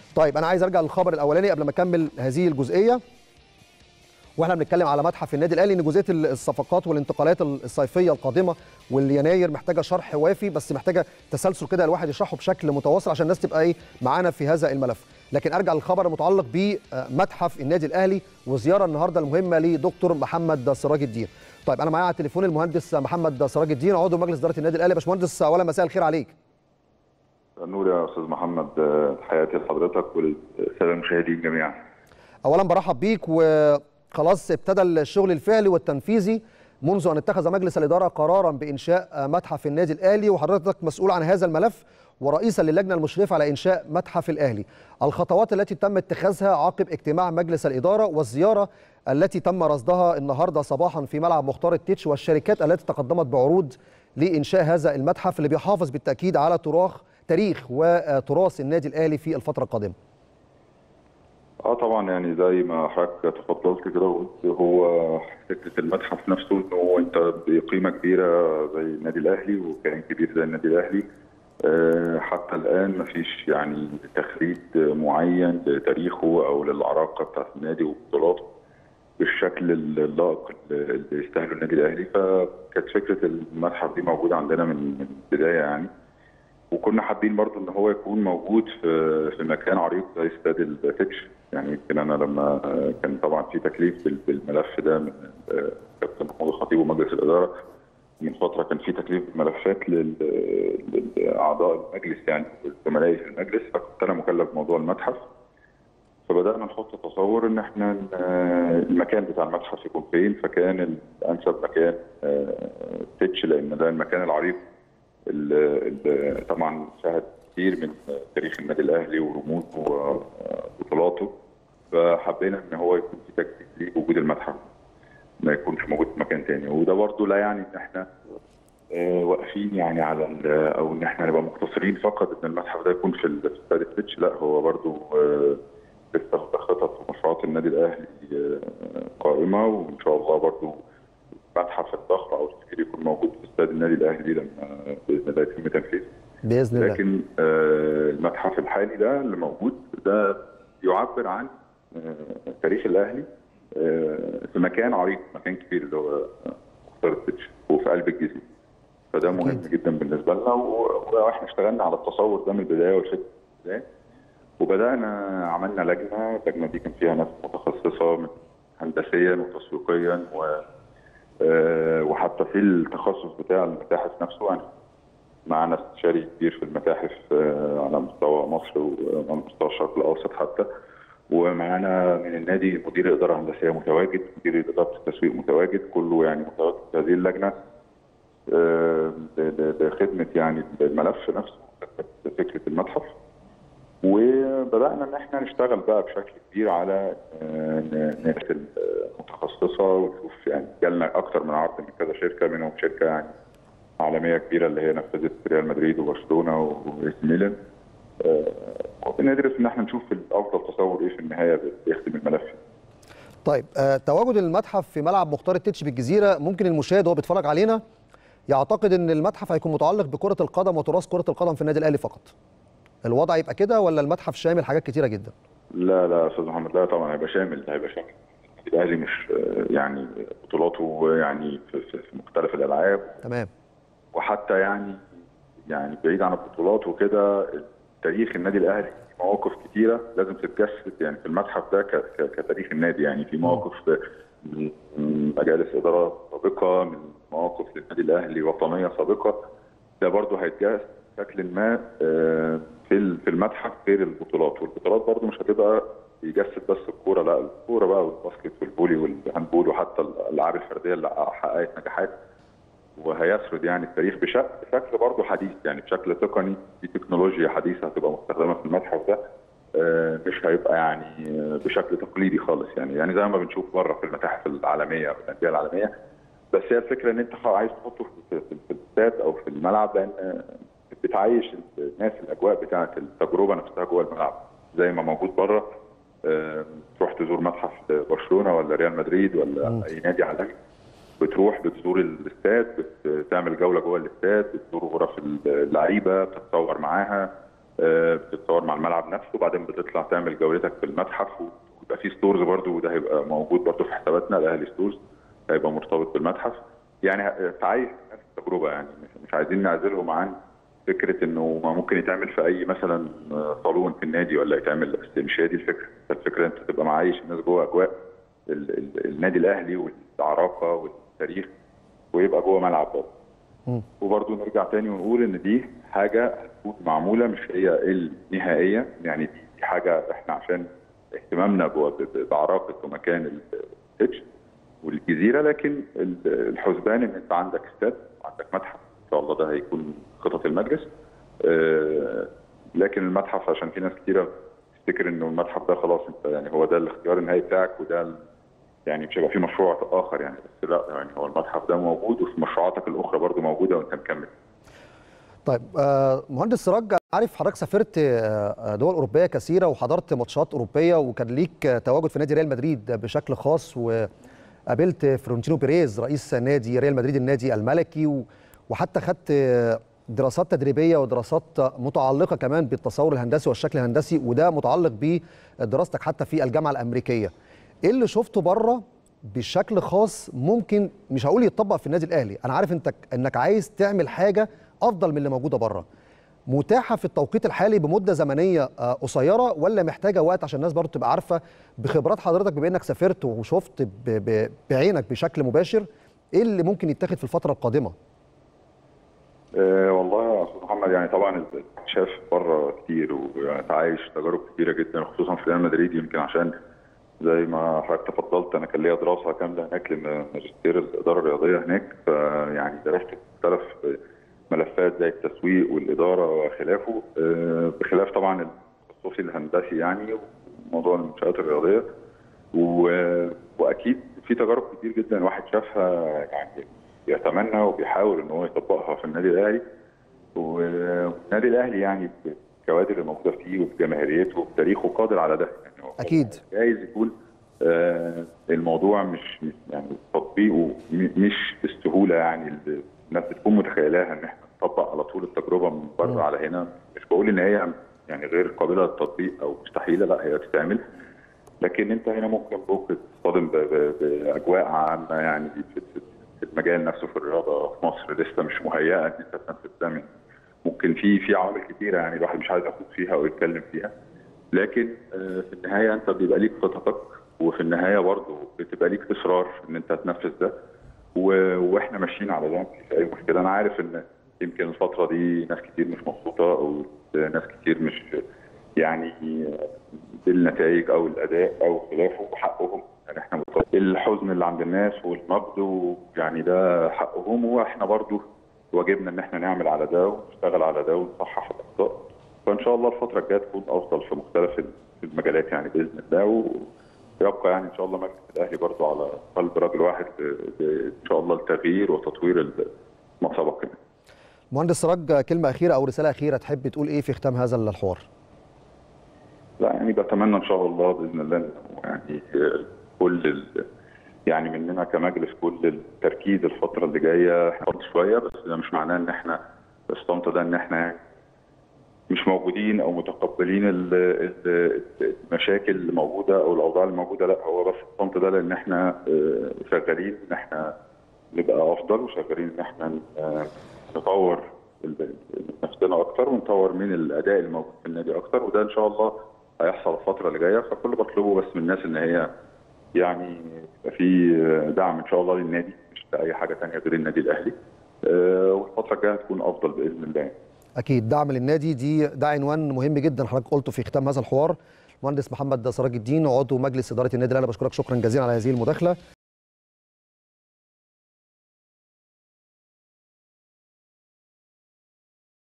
طيب انا عايز ارجع للخبر الاولاني قبل ما اكمل هذه الجزئيه واحنا بنتكلم على متحف النادي الاهلي ان جزئيه الصفقات والانتقالات الصيفيه القادمه واليناير محتاجه شرح وافي بس محتاجه تسلسل كده الواحد يشرحه بشكل متواصل عشان الناس تبقى ايه معانا في هذا الملف لكن ارجع للخبر المتعلق بمتحف النادي الاهلي وزياره النهارده المهمه لدكتور محمد سراج الدين طيب انا معايا على التليفون المهندس محمد سراج الدين عضو مجلس اداره النادي الاهلي باشمهندس اولا مساء الخير عليك نور يا استاذ محمد تحياتي لحضرتك وللساده المشاهدين جميعا اولا برحب بيك وخلاص ابتدى الشغل الفعلي والتنفيذي منذ ان اتخذ مجلس الاداره قرارا بانشاء متحف النادي الاهلي وحضرتك مسؤول عن هذا الملف ورئيسا للجنه المشرفه على انشاء متحف الاهلي الخطوات التي تم اتخاذها عقب اجتماع مجلس الاداره والزياره التي تم رصدها النهارده صباحا في ملعب مختار التتش والشركات التي تقدمت بعروض لانشاء هذا المتحف اللي بيحافظ بالتاكيد على تراث تاريخ وتراث النادي الاهلي في الفتره القادمه. اه طبعا يعني زي ما حضرتك تفضلت كده وقلت هو فكره المتحف نفسه ان هو انت بقيمه كبيره زي النادي الاهلي وكيان كبير زي النادي الاهلي آه حتى الان ما فيش يعني تخليد معين لتاريخه او للعراقه بتاعت النادي وبطولاته بالشكل اللائق اللي يستاهله النادي الاهلي فكانت فكره المتحف دي موجوده عندنا من البدايه يعني وكنا حابين برضه ان هو يكون موجود في في مكان عريق زي استاد التتش يعني يمكن انا لما كان طبعا في تكليف بالملف ده من كابتن محمود الخطيب ومجلس الاداره من فتره كان في تكليف ملفات لاعضاء المجلس يعني زملائي في المجلس فكنت انا مكلف بموضوع المتحف فبدانا نحط تصور ان احنا المكان بتاع المتحف يكون فين فكان الانسب مكان تتش لان ده المكان العريق اللي طبعا شهد كتير من تاريخ النادي الاهلي ورموزه وبطولاته فحبينا ان هو يكون في تجديد لوجود المتحف ما يكونش موجود في مكان تاني وده برضه لا يعني ان احنا آه واقفين يعني على او ان احنا نبقى مقتصرين فقط ان المتحف ده يكون في استاد التتش لا هو برضه لسه آه خطط ومشروعات النادي الاهلي آه قائمه وان شاء الله برضه المتحف الضخم او الكبير يكون موجود في استاد النادي الاهلي لما باذن الله يتم تنفيذه. باذن الله. لكن آه المتحف الحالي ده اللي موجود ده يعبر عن آه تاريخ الاهلي آه في مكان عريق مكان كبير اللي هو مختار التتش وفي قلب الجزيره. فده مهم أكيد. جدا بالنسبه لنا واحنا اشتغلنا على التصور ده من البدايه والفكره من وبدانا عملنا لجنه، اللجنه دي كان فيها ناس متخصصه هندسيا وتسويقيا و أه وحتى في التخصص بتاع المتاحف نفسه يعني معانا استشاري كبير في المتاحف أه على مستوى مصر وعلى مستوى الشرق الاوسط حتى ومعانا من النادي مدير اداره هندسيه متواجد مدير اداره التسويق متواجد كله يعني متواجد في هذه اللجنه أه لخدمه يعني الملف نفسه فكره المتحف وبدانا ان احنا نشتغل بقى بشكل كبير على ناس المتخصصه ونشوف يعني جالنا اكتر من عرض من كذا شركه منهم شركه يعني عالميه كبيره اللي هي نفذت ريال مدريد وبرشلونه واي ميلان وبندرس ان احنا نشوف الافضل تصور ايه في النهايه بيخدم الملف طيب آه تواجد المتحف في ملعب مختار التتش بالجزيره ممكن المشاهد وهو بيتفرج علينا يعتقد ان المتحف هيكون متعلق بكره القدم وتراث كره القدم في النادي الاهلي فقط الوضع يبقى كده ولا المتحف شامل حاجات كتيره جدا؟ لا لا استاذ محمد لا طبعا هيبقى شامل هيبقى شامل الاهلي مش يعني بطولاته يعني في, في مختلف الالعاب تمام وحتى يعني يعني بعيد عن البطولات وكده تاريخ النادي الاهلي مواقف كتيره لازم تتجسد يعني في المتحف ده كتاريخ النادي يعني في مواقف من مجالس ادارات سابقه من مواقف للنادي الاهلي وطنيه سابقه ده برضه هيتجسد بشكل ما في في المتحف غير البطولات والبطولات برضه مش هتبقى يجسد بس الكوره لا الكوره بقى والباسكت والفولي والهاندبول وحتى الالعاب الفرديه اللي حققت نجاحات وهيسرد يعني التاريخ بشكل بشكل برضه حديث يعني بشكل تقني في تكنولوجيا حديثه هتبقى مستخدمه في المتحف ده مش هيبقى يعني بشكل تقليدي خالص يعني يعني زي ما بنشوف بره في المتاحف العالميه او الانديه العالميه بس هي الفكره ان انت عايز تحطه في الاستاد او في الملعب لان بتعيش الناس الاجواء بتاعه التجربه نفسها جوه الملعب زي ما موجود بره تروح تزور متحف برشلونه ولا ريال مدريد ولا م. اي نادي عالمي بتروح بتزور الاستاد بتعمل جوله جوه الاستاد بتزور غرف اللعيبه بتتصور معاها آه، بتتصور مع الملعب نفسه وبعدين بتطلع تعمل جولتك في المتحف ويبقى في ستورز برضو وده هيبقى موجود برضو في حساباتنا الاهلي ستورز هيبقى مرتبط بالمتحف يعني فعايز نفس التجربه يعني مش, مش عايزين نعزلهم عن فكره انه ما ممكن يتعمل في اي مثلا آه، صالون في النادي ولا يتعمل بس مش هي دي الفكره الفكره انت تبقى معايش الناس جوه اجواء ال- ال- النادي الاهلي والعراقه والتاريخ ويبقى جوه ملعب برضه مم. وبرضه نرجع تاني ونقول ان دي حاجه هتكون معموله مش هي النهائيه يعني دي دي حاجه احنا عشان اهتمامنا جوه ب- ب- بعراقه ومكان التتش والجزيره لكن ال- الحسبان ان انت عندك استاد وعندك متحف ان شاء الله ده هيكون خطط المجلس آه، لكن المتحف عشان في ناس كتيره تفتكر انه المتحف ده خلاص انت يعني هو ده الاختيار النهائي بتاعك وده ال- يعني مش هيبقى في مشروع اخر يعني بس لا يعني هو المتحف ده موجود وفي مشروعاتك الاخرى برضو موجوده وانت مكمل طيب آه، مهندس سراج عارف حضرتك سافرت آه، دول اوروبيه كثيره وحضرت ماتشات اوروبيه وكان ليك آه، تواجد في نادي ريال مدريد بشكل خاص وقابلت فرونتينو بيريز رئيس نادي ريال مدريد النادي الملكي و- وحتى خدت آه، دراسات تدريبيه ودراسات متعلقه كمان بالتصور الهندسي والشكل الهندسي وده متعلق بدراستك حتى في الجامعه الامريكيه. ايه اللي شفته بره بشكل خاص ممكن مش هقول يتطبق في النادي الاهلي، انا عارف انت انك عايز تعمل حاجه افضل من اللي موجوده بره. متاحه في التوقيت الحالي بمده زمنيه آه، قصيره ولا محتاجه وقت عشان الناس برضه تبقى عارفه بخبرات حضرتك بما انك سافرت وشفت ب- ب- بعينك بشكل مباشر ايه اللي ممكن يتاخد في الفتره القادمه؟ أه والله يا استاذ محمد يعني طبعا شاف بره كتير وتعايش تجارب كتيره جدا خصوصا في ريال مدريد يمكن عشان زي ما حضرتك تفضلت انا كان ليا دراسه كامله هناك لماجستير الاداره الرياضيه هناك فيعني درست مختلف ملفات زي التسويق والاداره وخلافه أه بخلاف طبعا التخصصي الهندسي يعني وموضوع المنشات الرياضيه و- واكيد في تجارب كتير جدا الواحد شافها يعني بيتمنى وبيحاول ان هو يطبقها في النادي الاهلي والنادي الاهلي يعني بالكوادر اللي موجوده فيه وبجماهيريته وبتاريخه قادر على ده يعني هو أكيد. جايز يكون آه، الموضوع مش مش- يعني تطبيقه م- مش بالسهوله يعني اللي الناس بتكون متخيلاها ان احنا نطبق على طول التجربه من بره على هنا مش بقول ان هي يعني غير قابله للتطبيق او مستحيله لا هي تتعمل لكن انت هنا ممكن ممكن تصطدم ب- ب- باجواء عامه يعني في في- في المجال نفسه في الرياضه في مصر لسه مش مهيئه ان انت تنفذ ده من ممكن في في عوامل كتيره يعني الواحد مش عايز ياخد فيها او يتكلم فيها لكن آه، في النهايه انت بيبقى ليك خططك وفي النهايه برضه بتبقى ليك اصرار ان انت تنفذ ده و- واحنا ماشيين على ده مفيش اي مشكله انا عارف ان يمكن الفتره دي ناس كتير مش مبسوطه او ناس كتير مش يعني بالنتائج او الاداء او خلافه وحقهم يعني احنا مطلع- الحزن اللي عند الناس والنقد ويعني ده حقهم واحنا برضو واجبنا ان احنا نعمل على ده ونشتغل على ده ونصحح الاخطاء فان شاء الله الفتره الجايه تكون افضل في مختلف المجالات يعني باذن الله ويبقى يعني ان شاء الله مجلس الاهلي برضو على قلب رجل واحد ب- ب- ان شاء الله التغيير وتطوير ال- ما سبق يعني. مهندس سراج كلمه اخيره او رساله اخيره تحب تقول ايه في ختام هذا الحوار؟ لا يعني بتمنى ان شاء الله باذن الله إنه يعني آه، كل ال... يعني مننا كمجلس كل التركيز الفتره اللي جايه احنا قلت شويه بس ده مش معناه ان احنا الصمت ده ان احنا يعني مش موجودين او متقبلين ال- ال- المشاكل اللي موجوده او الاوضاع اللي موجوده لا هو بس الصمت ده لان احنا آه، شغالين ان احنا نبقى افضل وشغالين ان احنا آه، نطور ال- نفسنا اكتر ونطور من الاداء الموجود في النادي اكتر وده ان شاء الله هيحصل الفتره اللي جايه فكل اللي بطلبه بس من الناس ان هي يعني يبقى في دعم ان شاء الله للنادي مش لاي حاجه ثانيه غير النادي الاهلي آه، والفتره الجايه هتكون افضل باذن الله اكيد دعم للنادي دي ده عنوان مهم جدا حضرتك قلته في ختام هذا الحوار مهندس محمد سراج الدين عضو مجلس اداره النادي الاهلي بشكرك شكرا جزيلا على هذه المداخله